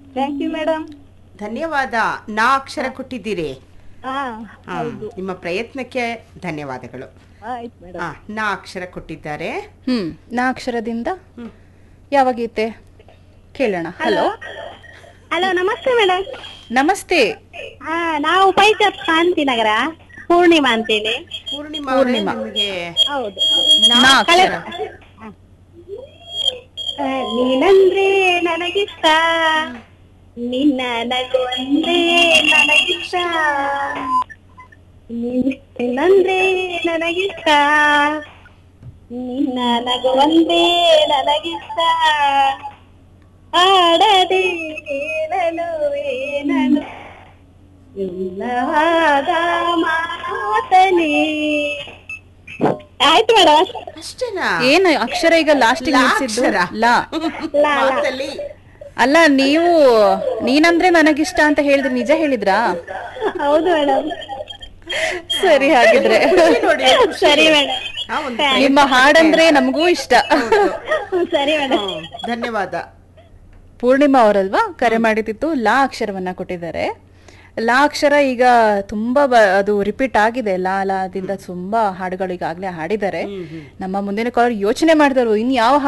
Thank you madam ಧನ್ಯವಾದ ನಾ ಅಕ್ಷರ ಕೊಟ್ಟಿದ್ದೀರಿ ಹಾ ಆ, ನಿಮ್ಮ ಪ್ರಯತ್ನಕ್ಕೆ ಧನ್ಯವಾದಗಳು ಆಯ್ತು ಮೇಡಮ್ ಆ, ನಾ ಅಕ್ಷರ ಕೊಟ್ಟಿದ್ದಾರೆ ಹ್ಮ್ ನಾ ಅಕ್ಷರದಿಂದ ಯಾವ ಗೀತೆ ಕೇಳೋಣ ಹಲೋ ಹಲೋ ನಮಸ್ತೆ ಮೇಡಮ್ ನಮಸ್ತೆ ಹಾ ನಾವು ಪೈಚ ಶಾಂತಿನಗರ ಪೂರ್ಣಿಮಾ ಅಂತೇಳಿ ಪೂರ್ಣಿಮಾ ಅವರೇ ಪೂರ್ಣಿಮಾ. ನಿಮಗೆ ಹೌದು ನಾ ನಾ ಅಕ್ಷರ ಆ, ನೀನಂದ್ರೆ ನನಗಿಷ್ಟ ನಿನ್ನ ನಗು ಒಂದೇ ನನಗಿಷ್ಟ ನೀನಂದ್ರೆ ನನಗಿಷ್ಟ ನಿನ್ನ ನಗು ಒಂದೇ ನನಗಿಷ್ಟ ಆಡದೆ ಹೇಳಲು ಏನನು ಇಲ್ಲವಾದ ಮಾತನೇ ಆಯ್ತು ಮೇಡಮ್ ಅಷ್ಟೇನಾ ಏನು ಅಕ್ಷರ ಈಗ ಲಾಸ್ಟ್ ಲಾ ನಿಲ್ಸಿದ್ದು ಅಕ್ಷರ. ಲಾ ಲಾ, ಲಾ. ಮಾತಲ್ಲಿ ಅಲ್ಲ ನೀವು ನೀನಂದ್ರೆ ನನಗಿಷ್ಟ ಅಂತ ಹೇಳಿದ್ರಿ ನಿಜ ಹೇಳಿದ್ರಾ ಹೌದು ಮೇಡಮ್ ಸರಿ ಹಾಗಿದ್ರೆ ಖುಷಿ ನೋಡಿ ಖುಷಿ. ಸರಿ ಮೇಡಮ್ ಆ, ಒಂದು ನಿಮ್ಮ ಹಾಡಂದ್ರೆ ನಮಗೂ ಇಷ್ಟ ಸರಿ ಮೇಡಮ್ ಹ್ಮ್, ಧನ್ಯವಾದ ಪೂರ್ಣಿಮಾ ಅವರಲ್ವಾ ಕರೆ ಮಾಡಿದ್ದು ಲಾ ಅಕ್ಷರವನ್ನ ಕೊಟ್ಟಿದ್ದಾರೆ ಲಾ ಅಕ್ಷರ ಈಗ ತುಂಬಾ ಬ- ಅದು ರಿಪೀಟ್ ಆಗಿದೆ ಲಾ ಲಾದಿಂದ ತುಂಬಾ ಹಾಡುಗಳು ಈಗಾಗಲೇ ಹಾಡಿದ್ದಾರೆ ನಮ್ಮ ಮುಂದಿನ ಕಾಲರ್ ಯೋಚನೆ ಮಾಡಿದರು ಇನ್ ಯಾವ